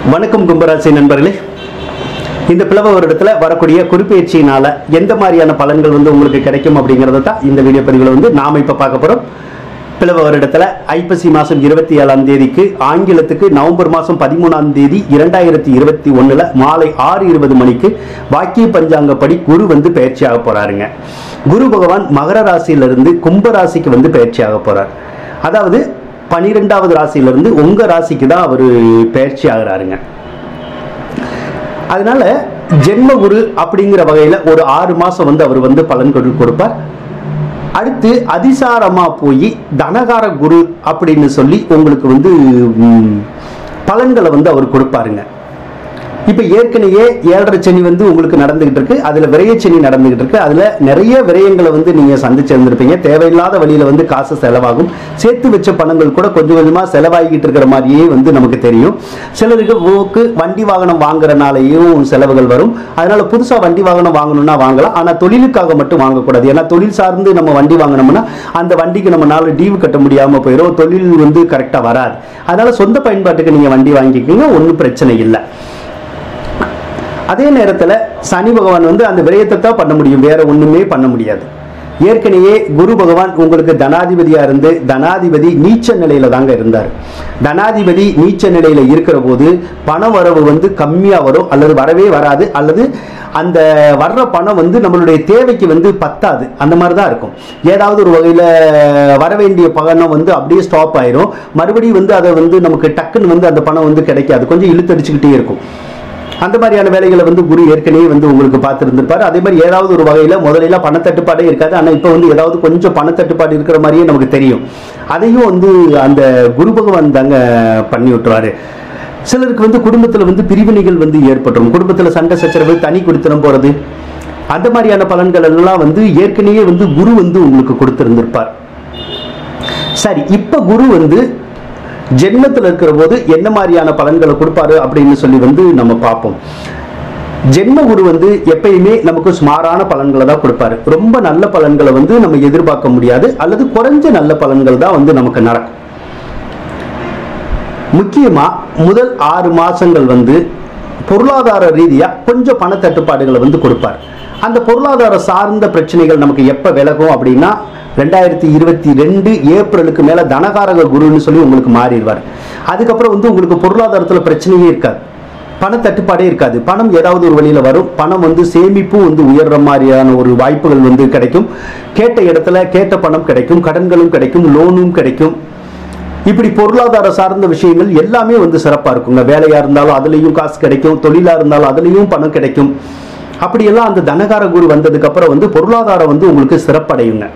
வணக்கம் கும்பராசி நண்பர்களே இந்த பிளவ வருடத்தில் வரக்கூடிய குறிப்பெயர்ச்சியினால எந்த மாதிரியான பலன்கள் வந்து உங்களுக்கு கிடைக்கும் அப்படிங்கிறத தான் இந்த வீடியோ பதிவில் வந்து நாம் இப்போ பார்க்க போகிறோம் பிளவ வருடத்தில் ஐப்பசி மாதம் இருபத்தி ஏழாம் தேதிக்கு ஆங்கிலத்துக்கு நவம்பர் மாதம் பதிமூணாம் தேதி இரண்டாயிரத்தி இருபத்தி ஒன்றில் மாலை ஆறு இருபது மணிக்கு வாக்கிய பஞ்சாங்கப்படி குரு வந்து பயிற்சியாக போகிறாருங்க குரு பகவான் மகர ராசியிலிருந்து கும்ப ராசிக்கு வந்து பயிற்சியாக போகிறார் அதாவது பனிரெண்டாவது ராசியிலிருந்து உங்க ராசிக்கு தான் அவர் பயிற்சி ஆகிறாருங்க அதனால ஜென்ம குரு அப்படிங்கிற வகையில் ஒரு ஆறு மாசம் வந்து அவர் வந்து பலன் கொடு கொடுப்பார் அடுத்து அதிசாரமா போய் தனகார குரு அப்படின்னு சொல்லி உங்களுக்கு வந்து ம், பலன்களை வந்து அவர் கொடுப்பாருங்க இப்போ ஏற்கனவே ஏழரை சனி வந்து உங்களுக்கு நடந்துகிட்டு இருக்கு அதுல விரய சனி நடந்துகிட்டு இருக்கு அதுல நிறைய விரயங்களை வந்து நீங்க சந்திச்சு இருந்திருப்பீங்க தேவையில்லாத வழியில வந்து காசு செலவாகும் சேர்த்து வச்ச பணங்கள் கூட கொஞ்சம் கொஞ்சமா செலவாகிட்டு இருக்கிற மாதிரியே வந்து நமக்கு தெரியும் சிலருக்கு ஓக்கு வண்டி வாகனம் வாங்குறனாலையும் செலவுகள் வரும் அதனால புதுசா வண்டி வாகனம் வாங்கணும்னா வாங்கலாம் ஆனா தொழிலுக்காக மட்டும் வாங்கக்கூடாது ஏன்னா தொழில் சார்ந்து நம்ம வண்டி வாங்கினோம்னா அந்த வண்டிக்கு நம்மளால டீவு கட்ட முடியாம போயிடும் தொழில் வந்து கரெக்டா வராது அதனால சொந்த பயன்பாட்டுக்கு நீங்க வண்டி வாங்கிக்கோங்க ஒன்றும் பிரச்சனை இல்லை அதே நேரத்தில் சனி பகவான் வந்து அந்த விரயத்தை தான் பண்ண முடியும் வேற ஒண்ணுமே பண்ண முடியாது ஏற்கனவே குரு பகவான் உங்களுக்கு தனாதிபதியா இருந்து தனாதிபதி நீச்ச நிலையில தாங்க இருந்தார் தனாதிபதி நீச்ச நிலையில இருக்கிற போது பண வரவு வந்து கம்மியா வரும் அல்லது வரவே வராது அல்லது அந்த வர்ற பணம் வந்து நம்மளுடைய தேவைக்கு வந்து பத்தாது அந்த மாதிரி தான் இருக்கும் ஏதாவது ஒரு வகையில் வர வேண்டிய பணம் வந்து அப்படியே ஸ்டாப் ஆயிரும் மறுபடியும் வந்து அதை வந்து நமக்கு டக்குன்னு வந்து அந்த பணம் வந்து கிடைக்காது கொஞ்சம் இழுத்தடிச்சுக்கிட்டே இருக்கும் அந்த மாதிரியான வேலைகளை வந்து குரு ஏற்கனவே வந்து உங்களுக்கு பார்த்துருந்துருப்பாரு அதே மாதிரி ஏதாவது ஒரு வகையில் முதலில் பணத்தட்டுப்பாடே இருக்காது ஆனால் இப்போ வந்து ஏதாவது கொஞ்சம் பணத்தட்டுப்பாடு இருக்கிற மாதிரியே நமக்கு தெரியும் அதையும் வந்து அந்த குரு பகவான் தாங்க பண்ணி விட்டுருவாரு சிலருக்கு வந்து குடும்பத்தில் வந்து பிரிவினைகள் வந்து ஏற்பட்டுரும் குடும்பத்தில் சண்டை சச்சரவு தனி குடித்தனம் போகிறது அந்த மாதிரியான பலன்கள் எல்லாம் வந்து ஏற்கனவே வந்து குரு வந்து உங்களுக்கு கொடுத்திருந்திருப்பார் சரி இப்போ குரு வந்து ஜென்மத்தில் இருக்கிற போது என்ன மாதிரியான பலன்களை கொடுப்பாரு அப்படின்னு சொல்லி வந்து நம்ம பார்ப்போம் ஜென்ம குரு வந்து எப்பயுமே நமக்கு சுமாரான பலன்களை தான் கொடுப்பாரு ரொம்ப நல்ல பலன்களை வந்து நம்ம எதிர்பார்க்க முடியாது அல்லது குறைஞ்ச நல்ல பலன்கள் தான் வந்து நமக்கு நடக்கும் முக்கியமா முதல் ஆறு மாசங்கள் வந்து பொருளாதார ரீதியா கொஞ்சம் பண தட்டுப்பாடுகளை வந்து கொடுப்பார் அந்த பொருளாதார சார்ந்த பிரச்சனைகள் நமக்கு எப்ப விலகும் அப்படின்னா ரெண்டாயிரத்தி இருபத்தி ரெண்டு ஏப்ரலுக்கு மேல தனகாரக குருன்னு சொல்லி உங்களுக்கு மாறிடுவார் அதுக்கப்புறம் வந்து உங்களுக்கு பொருளாதாரத்துல பிரச்சனையே இருக்காது பண தட்டுப்பாடே இருக்காது பணம் ஏதாவது ஒரு வழியில வரும் பணம் வந்து சேமிப்பும் வந்து உயர்ற மாதிரியான ஒரு வாய்ப்புகள் வந்து கிடைக்கும் கேட்ட இடத்துல கேட்ட பணம் கிடைக்கும் கடன்களும் கிடைக்கும் லோனும் கிடைக்கும் இப்படி பொருளாதார சார்ந்த விஷயங்கள் எல்லாமே வந்து சிறப்பா இருக்குங்க வேலையா இருந்தாலும் அதுலயும் காசு கிடைக்கும் தொழிலா இருந்தாலும் அதுலயும் பணம் கிடைக்கும் அப்படியெல்லாம் அந்த தனகார குரு வந்ததுக்கு அப்புறம் வந்து பொருளாதாரம் வந்து உங்களுக்கு சிறப்படையுங்க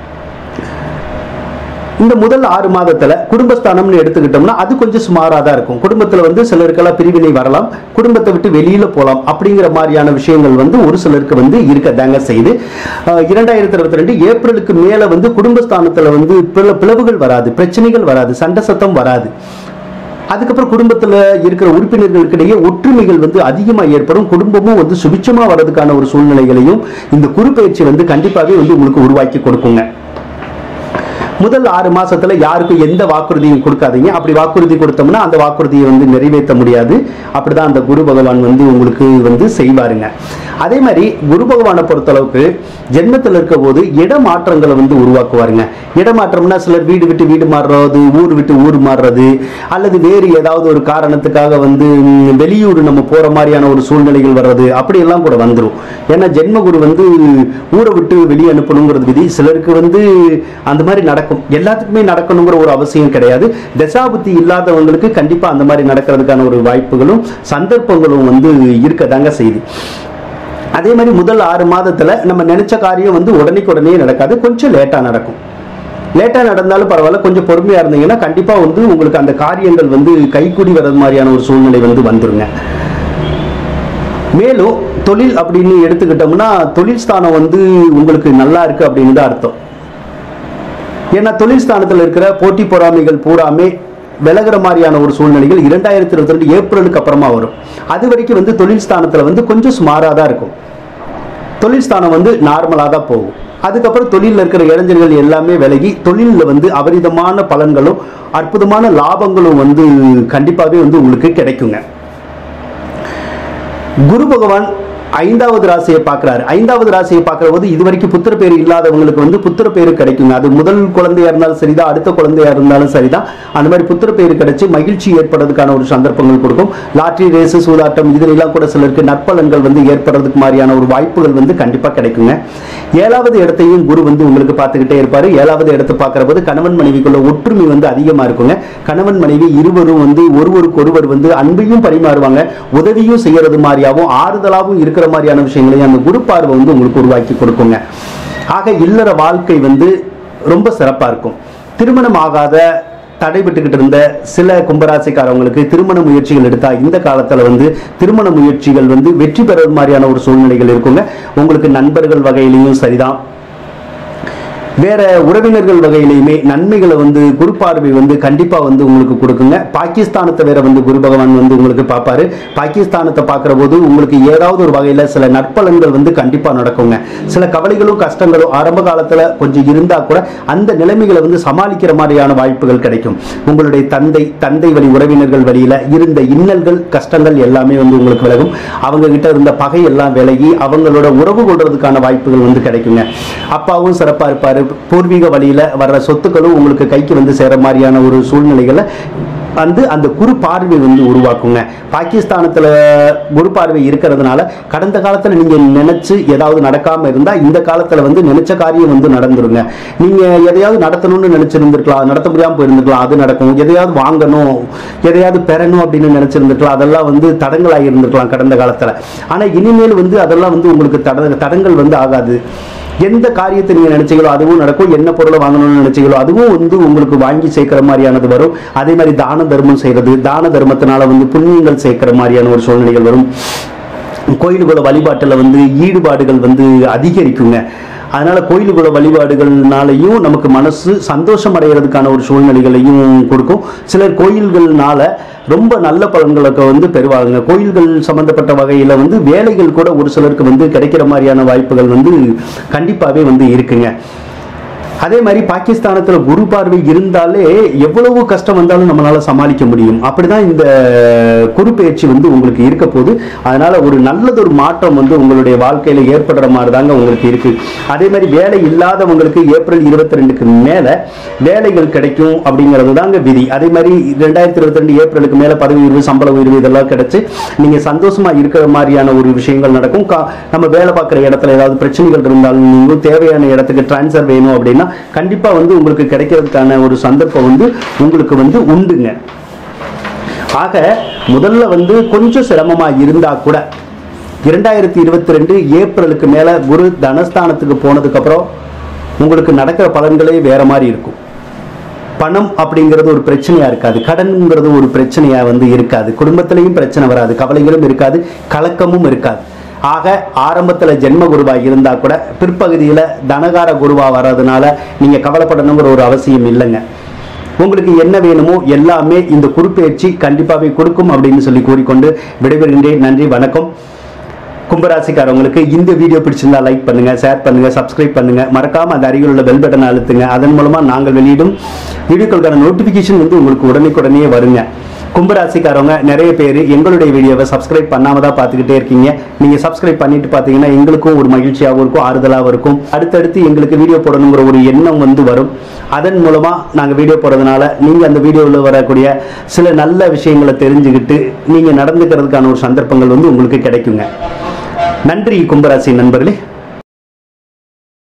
இந்த முதல் ஆறு மாதத்துல குடும்பஸ்தானம்னு எடுத்துக்கிட்டோம்னா அது கொஞ்சம் சுமாரா தான் இருக்கும் குடும்பத்துல வந்து சிலருக்கெல்லாம் பிரிவினை வரலாம் குடும்பத்தை விட்டு வெளியில போகலாம் அப்படிங்கிற மாதிரியான விஷயங்கள் வந்து ஒரு சிலருக்கு வந்து இருக்கதாங்க செய்து அஹ், இரண்டாயிரத்தி இருபத்தி ரெண்டு ஏப்ரலுக்கு மேல வந்து குடும்பஸ்தானத்துல வந்து பிள- பிளவுகள் வராது பிரச்சனைகள் வராது சண்டை சத்தம் வராது அதுக்கப்புறம் குடும்பத்துல இருக்கிற உறுப்பினர்களுக்கிடையே ஒற்றுமைகள் வந்து அதிகமா ஏற்படும் குடும்பமும் வந்து சுபிச்சமா வர்றதுக்கான ஒரு சூழ்நிலைகளையும் இந்த குறுப்பெயர்ச்சி வந்து கண்டிப்பாகவே வந்து உங்களுக்கு உருவாக்கி கொடுக்குங்க முதல் ஆறு மாசத்துல யாருக்கும் எந்த வாக்குறுதியும் கொடுக்காதீங்க அப்படி வாக்குறுதி கொடுத்தோம்னா அந்த வாக்குறுதியை வந்து நிறைவேற்ற முடியாது அப்படிதான் அந்த குரு பகவான் வந்து உங்களுக்கு வந்து செய்வாருங்க அதே மாதிரி குரு பகவானை பொறுத்தளவுக்கு ஜென்மத்தில் இருக்க போது இடமாற்றங்களை வந்து உருவாக்குவாருங்க இடமாற்றம்னா சிலர் வீடு விட்டு வீடு மாறுறது ஊர் விட்டு ஊர் மாறுறது அல்லது வேறு ஏதாவது ஒரு காரணத்துக்காக வந்து ம், வெளியூர் நம்ம போற மாதிரியான ஒரு சூழ்நிலைகள் வர்றது அப்படியெல்லாம் கூட வந்துடும் ஏன்னா ஜென்மகுரு வந்து ஊரை விட்டு வெளியே அனுப்பணுங்கிறது விதி சிலருக்கு வந்து அந்த மாதிரி நடக்கும் எல்லாத்துக்குமே நடக்கணுங்கிற ஒரு அவசியம் கிடையாது தசாபுத்தி இல்லாதவங்களுக்கு கண்டிப்பா அந்த மாதிரி நடக்கிறதுக்கான ஒரு வாய்ப்புகளும் சந்தர்ப்பங்களும் வந்து இருக்கதாங்க செய்யுது அதே மாதிரி முதல் ஆறு மாதத்துல நம்ம நினைச்ச காரியம் வந்து உடனே நடக்காது கொஞ்சம் லேட்டா நடக்கும் லேட்டாக நடந்தாலும் பரவாயில்ல கொஞ்சம் பொறுமையாக இருந்தீங்கன்னா கண்டிப்பாக வந்து உங்களுக்கு அந்த காரியங்கள் வந்து கைக்கூடி வர்றது மாதிரியான ஒரு சூழ்நிலை வந்து வந்துருங்க மேலும் தொழில் அப்படின்னு எடுத்துக்கிட்டோம்னா தொழில் ஸ்தானம் வந்து உங்களுக்கு நல்லா இருக்கு அப்படின்னு தான் அர்த்தம் ஏன்னா தொழில் ஸ்தானத்தில் இருக்கிற போட்டி பொறாமைகள் பூராமே விலகிற மாதிரியான ஒரு சூழ்நிலைகள் இரண்டாயிரத்தி இருபத்தி ரெண்டு ஏப்ரலுக்கு அப்புறமா வரும் அது வரைக்கும் வந்து தொழில் ஸ்தானத்தில் வந்து கொஞ்சம் சுமாராக தான் இருக்கும் தொழில் ஸ்தானம் வந்து நார்மலாக தான் போகும் அதுக்கப்புறம் தொழிலில் இருக்கிற இளைஞர்கள் எல்லாமே விலகி தொழிலில் வந்து அபரிதமான பலன்களும் அற்புதமான லாபங்களும் வந்து கண்டிப்பாகவே வந்து உங்களுக்கு கிடைக்குங்க குரு பகவான் ஐந்தாவது ராசியை பார்க்குறாரு ஐந்தாவது ராசியை பார்க்குற போது இது வரைக்கும் புத்திர பேர் இல்லாதவங்களுக்கு வந்து புத்திர பேர் கிடைக்குங்க அது முதல் குழந்தையா இருந்தாலும் சரிதான் அடுத்த குழந்தையா இருந்தாலும் சரிதான் அந்த மாதிரி புத்திர பேர் கிடைச்சு மகிழ்ச்சி ஏற்படுறதுக்கான ஒரு சந்தர்ப்பங்கள் கொடுக்கும் லாட்ரி ரேஸு சூதாட்டம் இதுலாம் கூட சிலருக்கு நற்பலன்கள் வந்து ஏற்படுறதுக்கு மாதிரியான ஒரு வாய்ப்புகள் வந்து கண்டிப்பாக கிடைக்குங்க ஏழாவது இடத்தையும் குரு வந்து உங்களுக்கு பார்த்துக்கிட்டே இருப்பாரு ஏழாவது இடத்தை பார்க்குற போது கணவன் மனைவிக்குள்ள ஒற்றுமை வந்து அதிகமாக இருக்குங்க கணவன் மனைவி இருவரும் வந்து ஒருவருக்கு ஒருவர் வந்து அன்பையும் பரிமாறுவாங்க உதவியும் செய்யறது மாதிரியாகவும் ஆறுதலாகவும் இருக்கிற மாதிரியான விஷயங்களையும் அந்த குரு பார்வை வந்து உங்களுக்கு உருவாக்கி கொடுக்குங்க ஆக இல்லற வாழ்க்கை வந்து ரொம்ப சிறப்பாக இருக்கும் திருமணம் ஆகாத தடைபட்டுக்கிட்டு இருந்த சில கும்பராசிக்காரவங்களுக்கு திருமண முயற்சிகள் எடுத்தா இந்த காலத்துல வந்து திருமண முயற்சிகள் வந்து வெற்றி பெறது மாதிரியான ஒரு சூழ்நிலைகள் இருக்குங்க உங்களுக்கு நண்பர்கள் வகையிலையும் சரிதான் வேற உறவினர்கள் வகையிலையுமே நன்மைகளை வந்து குரு பார்வை வந்து கண்டிப்பா வந்து உங்களுக்கு கொடுக்குங்க பாகிஸ்தானத்தை வேற வந்து குரு பகவான் வந்து உங்களுக்கு பார்ப்பாரு பாகிஸ்தானத்தை பார்க்குற போது உங்களுக்கு ஏதாவது ஒரு வகையில சில நற்பலன்கள் வந்து கண்டிப்பா நடக்குங்க சில கவலைகளும் கஷ்டங்களும் ஆரம்ப காலத்துல கொஞ்சம் இருந்தா கூட அந்த நிலைமைகளை வந்து சமாளிக்கிற மாதிரியான வாய்ப்புகள் கிடைக்கும் உங்களுடைய தந்தை தந்தை வழி உறவினர்கள் வழியில இருந்த இன்னல்கள் கஷ்டங்கள் எல்லாமே வந்து உங்களுக்கு விலகும் அவங்க கிட்ட இருந்த பகை எல்லாம் விலகி அவங்களோட உறவு கொள்றதுக்கான வாய்ப்புகள் வந்து கிடைக்குங்க அப்பாவும் சிறப்பா இருப்பாரு பூர்வீக வழியில வர்ற சொத்துக்களும் உங்களுக்கு கைக்கு வந்து சேர மாதிரியான ஒரு சூழ்நிலைகளை வந்து அந்த குரு பார்வை வந்து உருவாக்குங்க பாகிஸ்தானத்துல குரு பார்வை இருக்கிறதுனால கடந்த காலத்துல நீங்க நினைச்சு ஏதாவது நடக்காம இருந்தா இந்த காலத்துல வந்து நினைச்ச காரியம் வந்து நடந்துருங்க நீங்க எதையாவது நடத்தணும்னு நினைச்சிருந்திருக்கலாம் நடத்த முடியாம போயிருந்துக்கலாம் அது நடக்கும் எதையாவது வாங்கணும் எதையாவது பெறணும் அப்படின்னு நினைச்சிருந்துருக்கலாம் அதெல்லாம் வந்து தடங்களாகி இருந்திருக்கலாம் கடந்த காலத்துல ஆனா இனிமேல் வந்து அதெல்லாம் வந்து உங்களுக்கு தட தடங்கள் வந்து ஆகாது எந்த காரியத்தை நீங்க நினைச்சீங்களோ அதுவும் நடக்கும் என்ன பொருளை வாங்கணும்னு நினைச்சீங்களோ அதுவும் வந்து உங்களுக்கு வாங்கி சேர்க்கிற மாதிரியானது வரும் அதே மாதிரி தான தர்மம் செய்யறது தான தர்மத்தினால வந்து புண்ணியங்கள் சேர்க்கிற மாதிரியான ஒரு சூழ்நிலைகள் வரும் கோயிலுக்குள்ள வழிபாட்டில் வந்து ஈடுபாடுகள் வந்து அதிகரிக்குங்க அதனால கோயிலுக்குள்ள வழிபாடுகள்னாலையும் நமக்கு மனசு சந்தோஷம் அடைகிறதுக்கான ஒரு சூழ்நிலைகளையும் கொடுக்கும் சிலர் கோயில்கள்னால ரொம்ப நல்ல பலன்களுக்கு வந்து பெறுவாங்க கோயில்கள் சம்பந்தப்பட்ட வகையில் வந்து வேலைகள் கூட ஒரு சிலருக்கு வந்து கிடைக்கிற மாதிரியான வாய்ப்புகள் வந்து கண்டிப்பாகவே வந்து இருக்குங்க அதே மாதிரி பாகிஸ்தானத்தில் குரு பார்வை இருந்தாலே எவ்வளவு கஷ்டம் வந்தாலும் நம்மளால சமாளிக்க முடியும் அப்படிதான் இந்த குரு பயிற்சி வந்து உங்களுக்கு இருக்க போது அதனால ஒரு நல்லதொரு மாற்றம் வந்து உங்களுடைய வாழ்க்கையில ஏற்படுற மாதிரி தாங்க உங்களுக்கு இருக்கு அதே மாதிரி வேலை இல்லாதவங்களுக்கு ஏப்ரல் இருபத்தி ரெண்டுக்கு மேல வேலைகள் கிடைக்கும் அப்படிங்கிறது தாங்க விதி அதே மாதிரி ரெண்டாயிரத்தி இருபத்தி ரெண்டு ஏப்ரலுக்கு மேல பதவி உயர்வு சம்பள உயர்வு இதெல்லாம் கிடைச்சு நீங்க சந்தோஷமா இருக்கிற மாதிரியான ஒரு விஷயங்கள் நடக்கும் கா- நம்ம வேலை பார்க்குற இடத்துல ஏதாவது பிரச்சனைகள் இருந்தாலும் நீங்களும் தேவையான இடத்துக்கு டிரான்ஸ்ஃபர் வேணும் அப்படின்னா கண்டிப்பா வந்து உங்களுக்கு கிடைக்கிறதுக்கான ஒரு சந்தர்ப்பம் வந்து உங்களுக்கு வந்து உண்டுங்க ஆக முதல்ல வந்து கொஞ்சம் சிரமமா இருந்தா கூட இரண்டாயிரத்தி இருபத்தி ரெண்டு ஏப்ரலுக்கு மேல குரு தனஸ்தானத்துக்கு போனதுக்கு அப்புறம் உங்களுக்கு நடக்கிற பலன்களே வேற மாதிரி இருக்கும் பணம் அப்படிங்கிறது ஒரு பிரச்சனையா இருக்காது கடன்ங்கிறது ஒரு பிரச்சனையா வந்து இருக்காது குடும்பத்திலையும் பிரச்சனை வராது கவலைகளும் இருக்காது கலக்கமும் இருக்காது ஆக ஆரம்பத்துல ஜென்ம குருவா இருந்தா கூட பிற்பகுதியில தனகார குருவா வர்றதுனால நீங்க கவலைப்படணுங்கிற ஒரு அவசியம் இல்லைங்க உங்களுக்கு என்ன வேணுமோ எல்லாமே இந்த குறுப்பெயர்ச்சி கண்டிப்பாகவே கொடுக்கும் அப்படின்னு சொல்லி கூறிக்கொண்டு விடைபெறுகின்றேன் நன்றி வணக்கம் கும்பராசிக்காரவங்களுக்கு இந்த வீடியோ பிடிச்சிருந்தா லைக் பண்ணுங்க ஷேர் பண்ணுங்க சப்ஸ்கிரைப் பண்ணுங்க மறக்காம அந்த அருகில் உள்ள பெல் பட்டனை அழுத்துங்க அதன் மூலமா நாங்கள் வெளியிடும் வீடியோக்களுக்கான நோட்டிபிகேஷன் வந்து உங்களுக்கு உடனுக்குடனே வருங்க கும்பராசிக்காரவங்க நிறைய பேர் எங்களுடைய வீடியோவை சப்ஸ்கிரைப் பண்ணாம தான் பார்த்துக்கிட்டே இருக்கீங்க நீங்க சப்ஸ்கிரைப் பண்ணிட்டு பார்த்தீங்கன்னா எங்களுக்கும் ஒரு மகிழ்ச்சியாகவும் இருக்கும் ஆறுதலாகவும் இருக்கும் அடுத்தடுத்து எங்களுக்கு வீடியோ போடணுங்கிற ஒரு எண்ணம் வந்து வரும் அதன் மூலமா நாங்கள் வீடியோ போடுறதுனால நீங்க அந்த வீடியோவில் வரக்கூடிய சில நல்ல விஷயங்களை தெரிஞ்சுக்கிட்டு நீங்க நடந்துக்கிறதுக்கான ஒரு சந்தர்ப்பங்கள் வந்து உங்களுக்கு கிடைக்குங்க நன்றி கும்பராசி நண்பர்களே